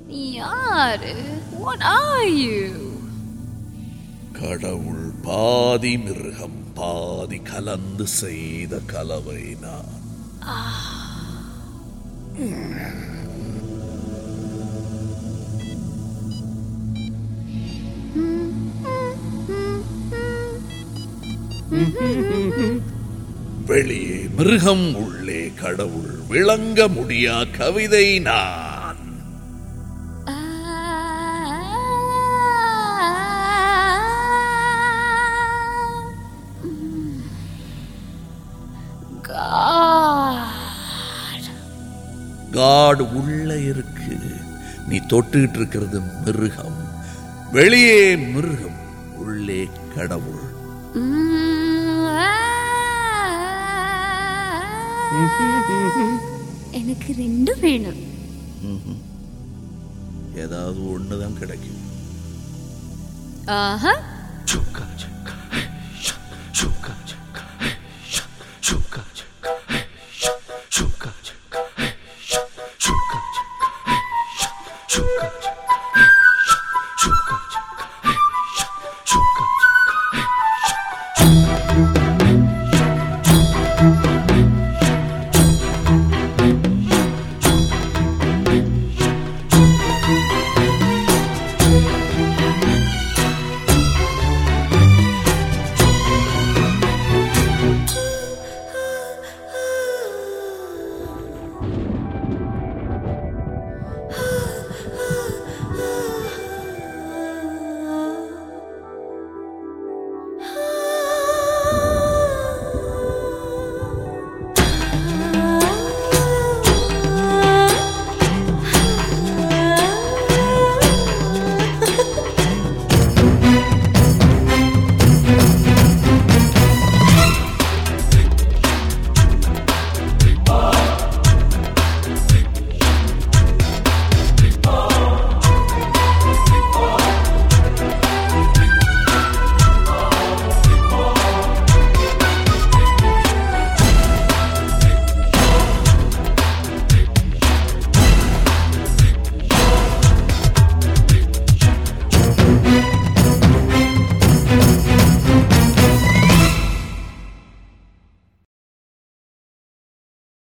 நீ யாரு What are you? கடவுள் பாதி மிருகம் பாதி கலந்து செய்த கலவை நான் வெளியே மிருகம் உள்ளே கடவுள் விளங்க முடியா கவிதை நான் God. காட் உள்ள இருக்கு நீ தொட்டுக்கிட்டு இருக்கிறது மிருகம் வெளியே மிருகம் உள்ளே கடவுள் எனக்கு ரெண்டும் வேணும் ஏதாவது ஒண்ணுதான் கிடைக்கும் ஆஹா சுக்காச்சு